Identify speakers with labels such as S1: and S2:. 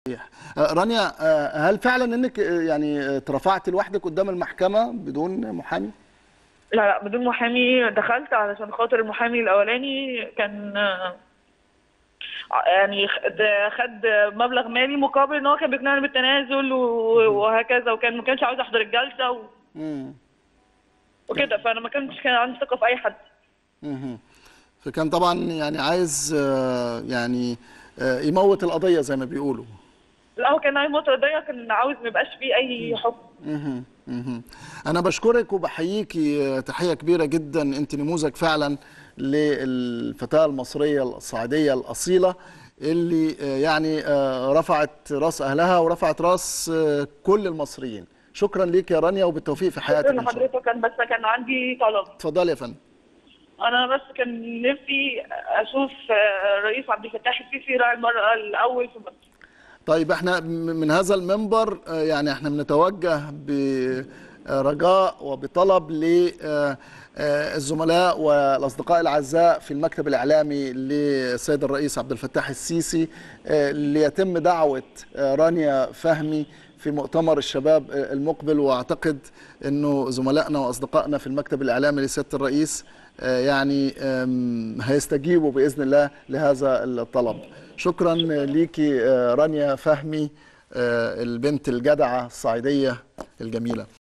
S1: صحيح آه، رانيا آه، هل فعلا انك آه، يعني آه، اترفعت لوحدك قدام المحكمه بدون محامي؟
S2: لا لا بدون محامي دخلت علشان خاطر المحامي الاولاني كان آه، يعني خد خد مبلغ مالي مقابل ان هو كان بيقنعني بالتنازل و- وهكذا وكان ما كانش عاوز احضر الجلسه و-
S1: مم.
S2: وكده فانا ما كانش كان عندي ثقه في اي حد
S1: مهم. فكان طبعا يعني عايز آه، يعني آه، يموت القضيه زي ما بيقولوا
S2: لا هو كان عايز موت قضيه كان عاوز ما يبقاش فيه اي حكم
S1: مهم. مهم. انا بشكرك وبحييكي آه، تحيه كبيره جدا انت نموذج فعلا للفتاه المصريه الصعيديه الاصيله اللي آه، يعني آه، رفعت راس اهلها ورفعت راس آه، كل المصريين شكرا ليك يا رانيا وبالتوفيق في حياتك
S2: شكرا
S1: ان شاء الله
S2: لحضرتك كان بس كان عندي طلب
S1: اتفضلي يا فندم
S2: انا بس كان نفسي اشوف آه، رئيس عبد الفتاح السيسي راعي المراه الاول في مصر
S1: طيب احنا م- من هذا المنبر آه، يعني احنا بنتوجه برجاء وبطلب للزملاء والاصدقاء الاعزاء في المكتب الاعلامي للسيد الرئيس عبد الفتاح السيسي آه، ليتم دعوه آه، رانيا فهمي في مؤتمر الشباب آه، المقبل واعتقد انه زملائنا واصدقائنا في المكتب الاعلامي لسياده الرئيس آه، يعني آم، هيستجيبوا باذن الله لهذا الطلب شكرا ليكي آه، رانيا فهمي آه، البنت الجدعه الصعيديه الجميله